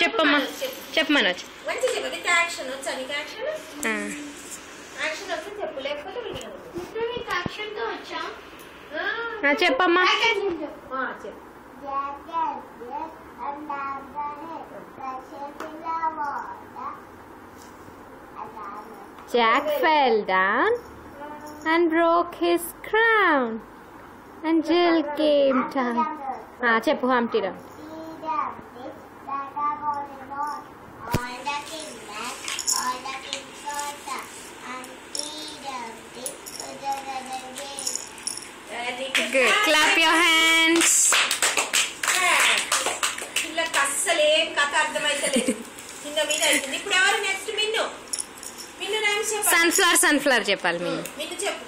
చెప్పమ్మా చెప్పు మనోజ్ మంచి చెప్పు విత్ యాక్షన్ వచ్చా నీకు యాక్షన్ ఆ. యాక్షన్ వస్తే చెప్పు లేకపోతే వినను. ఇప్పుడు మీకు అక్షరంతో వచ్చా ఆ, చెప్పమ్మా ఆ, చెప్పు Jack fell down and broke his crown. And Jill came down. ఆ, చెప్పు హంప్టీ రా Very Good. Clap your hands. పిల్లకి అస్సలు ఏం కథ అర్థమైతలేదు కింద మీద అవుతుంది ఇప్పుడు ఎవరు నెక్స్ట్ మిన్ను మిన్ను రైమ్స్ చెప్పాలి సన్ఫ్లవర్ సన్ఫ్లవర్ చెప్పాలి మీరు మిన్ను చెప్పు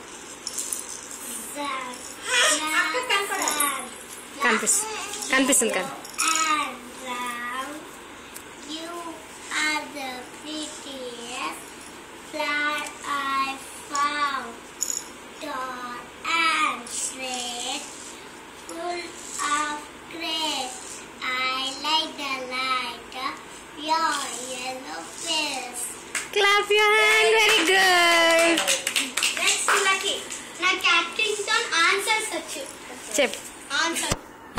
అక్క కనపడాలి కనిపిస్తుంది కనిపిస్తుంది కదా And round, you are the prettiest flower I found. Tall and straight, full of grace. I like the light of your yellow face. Clap your hand very good next Lucky నా captain తో answers వచ్చు చెప్పు answer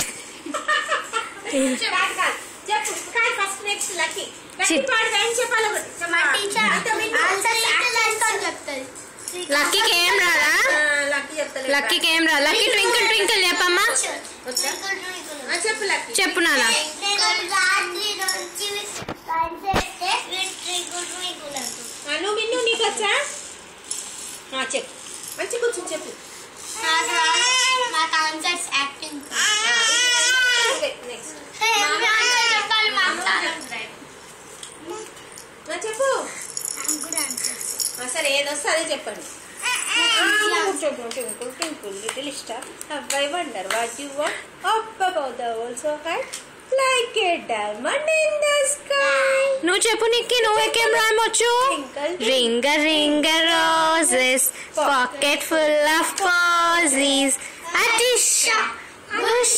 కాదు కాదు చెప్పు కాదు first next lucky lucky చెప్పు. పాడు రైమ్ చెప్పాలి ఒకటి మా టీచర్ అయితే మిన్ను. ఆన్సర్స్ చెప్తుంది లక్కీకి ఏం రాదా ఆ, లక్కీ చెప్తలేదు లక్కీకి ఏం రా లక్కీ ట్వింకిల్ ట్వింకిల్ చెప్పమ్మా వచ్చా? ఆ, చెప్పు లక్కీ చెప్పు నాన్న నేను రాత్రి నుంచి కనిపెడితే ట్వింకుల్ ట్వింకుల్ అంటుంది ఆ, నువ్వు మిన్ను నీకు వచ్చా ఆ, చెప్పు మంచి కూర్చొని చెప్పు నాకు రాదు. నాకు ఆన్సర్స్ యాక్టింగ్ నెక్స్ట్ చెప్పాలి ఆ, చెప్పు ఆ, సరే ఏదొస్తే అదే చెప్పండి Twinkle, twinkle, little star, how I wonder what you are up above the world so high, like a diamond in the sky. నువ్వు చెప్పు నిక్కి నువ్వేకేం రాయమొచ్చు Twinkle, ring a ring a roses pocket full of posies atishoo bush